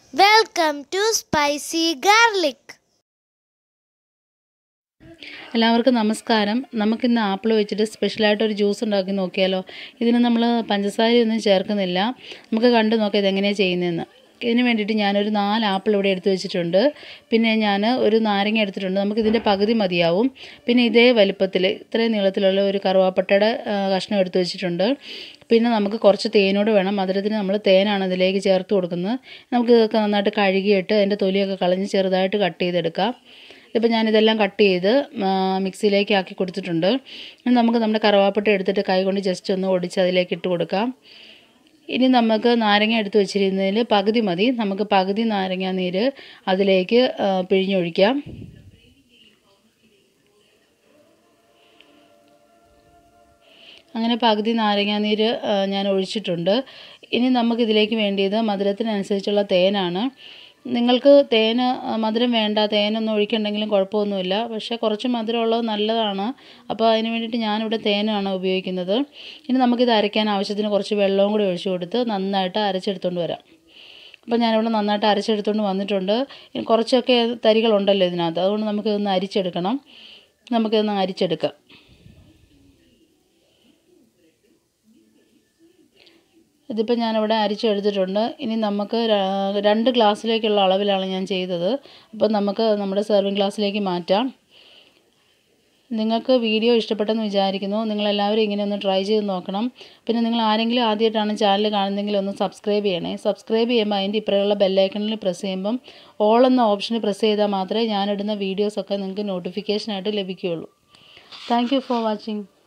Welcome to Spicy Garlic. എല്ലാവർക്കും നമസ്കാരം നമുക്കിന്ന് ആപ്പിൾ വെച്ചിട്ട് സ്പെഷ്യലായിട്ട് ഒരു ജ്യൂസ് ഉണ്ടാക്കി നോക്കിയാലോ ഇതിന് നമ്മൾ പഞ്ചസാരയൊന്നും ചേർക്കുന്നില്ല നമുക്ക് കണ്ടു നോക്കാം ഇതെങ്ങനെയാണ് ചെയ്യുന്നതെന്ന് ഇതിന് വേണ്ടിയിട്ട് ഞാനൊരു നാല് ആപ്പിൾ ഇവിടെ എടുത്ത് വെച്ചിട്ടുണ്ട് പിന്നെ ഞാൻ ഒരു നാരങ്ങ എടുത്തിട്ടുണ്ട് നമുക്കിതിൻ്റെ പകുതി മതിയാവും പിന്നെ ഇതേ വലിപ്പത്തിൽ ഇത്രയും നീളത്തിലുള്ള ഒരു കറുവാപ്പട്ടയുടെ ആ, കഷ്ണം എടുത്ത് വെച്ചിട്ടുണ്ട് പിന്നെ നമുക്ക് കുറച്ച് തേനോട് വേണം മധുരത്തിന് നമ്മൾ തേനാണ് ഇതിലേക്ക് ചേർത്ത് കൊടുക്കുന്നത് നമുക്ക് ഇതൊക്കെ നന്നായിട്ട് കഴുകിയിട്ട് അതിൻ്റെ തൊലിയൊക്കെ കളഞ്ഞ് ചെറുതായിട്ട് കട്ട് ചെയ്തെടുക്കാം ഇതിപ്പോൾ ഞാനിതെല്ലാം കട്ട് ചെയ്ത് ആ, മിക്സിയിലേക്ക് ആക്കി കൊടുത്തിട്ടുണ്ട് ഇനി നമുക്ക് നമ്മുടെ കറുവാപ്പട്ട എടുത്തിട്ട് കൈ കൊണ്ട് ജസ്റ്റ് ഒന്ന് ഒടിച്ച് അതിലേക്ക് ഇട്ട് കൊടുക്കാം ഇനി നമുക്ക് നാരങ്ങ എടുത്ത് വെച്ചിരുന്നതിൽ പകുതി മതി നമുക്ക് പകുതി നാരങ്ങ നീര് അതിലേക്ക് ആ, പിഴിഞ്ഞൊഴിക്കാം അങ്ങനെ പകുതി നാരങ്ങാനീര് ആ, ഞാൻ ഒഴിച്ചിട്ടുണ്ട് ഇനി നമുക്കിതിലേക്ക് വേണ്ടിയത് മധുരത്തിനനുസരിച്ചുള്ള തേനാണ് നിങ്ങൾക്ക് തേന് ആ, മധുരം വേണ്ട തേനൊന്നും ഒഴിക്കണ്ടെങ്കിലും കുഴപ്പമൊന്നുമില്ല പക്ഷേ കുറച്ച് മധുരമുള്ളത് നല്ലതാണ് അപ്പോൾ അതിന് വേണ്ടിയിട്ട് ഞാനിവിടെ തേനാണ് ഉപയോഗിക്കുന്നത് ഇനി നമുക്കിത് അരയ്ക്കാൻ ആവശ്യത്തിന് കുറച്ച് വെള്ളവും കൂടി ഒഴിച്ചു കൊടുത്ത് നന്നായിട്ട് അരച്ചെടുത്തുകൊണ്ട് വരാം അപ്പോൾ ഞാനിവിടെ നന്നായിട്ട് അരച്ചെടുത്തുകൊണ്ട് വന്നിട്ടുണ്ട് ഇനി കുറച്ചൊക്കെ തരികളുണ്ടല്ലോ ഇതിനകത്ത് അതുകൊണ്ട് നമുക്കിതൊന്ന് അരിച്ചെടുക്കണം നമുക്കിതൊന്ന് അരിച്ചെടുക്കാം ഇതിപ്പോൾ ഞാനിവിടെ അരിച്ചെടുത്തിട്ടുണ്ട് ഇനി നമുക്ക് ര- രണ്ട് ഗ്ലാസ്സിലേക്കുള്ള അളവിലാണ് ഞാൻ ചെയ്തത് അപ്പോൾ നമുക്ക് നമ്മുടെ സെർവിങ് ഗ്ലാസ്സിലേക്ക് മാറ്റാം നിങ്ങൾക്ക് വീഡിയോ ഇഷ്ടപ്പെട്ടെന്ന് വിചാരിക്കുന്നു നിങ്ങളെല്ലാവരും ഇങ്ങനെ ഒന്ന് ട്രൈ ചെയ്ത് നോക്കണം പിന്നെ നിങ്ങൾ ആരെങ്കിലും ആദ്യമായിട്ടാണ് ചാനൽ കാണുന്നതെങ്കിൽ ഒന്ന് സബ്സ്ക്രൈബ് ചെയ്യണേ സബ്സ്ക്രൈബ് ചെയ്യുമ്പോൾ അതിൻ്റെ ഇപ്പുറമുള്ള ബെല്ലൈക്കണിൽ പ്രസ് ചെയ്യുമ്പം ഓൾ എന്ന ഓപ്ഷനിൽ പ്രസ് ചെയ്താൽ മാത്രമേ ഞാനിടുന്ന വീഡിയോസൊക്കെ നിങ്ങൾക്ക് നോട്ടിഫിക്കേഷനായിട്ട് ലഭിക്കുകയുള്ളൂ താങ്ക് യു ഫോർ വാച്ചിങ്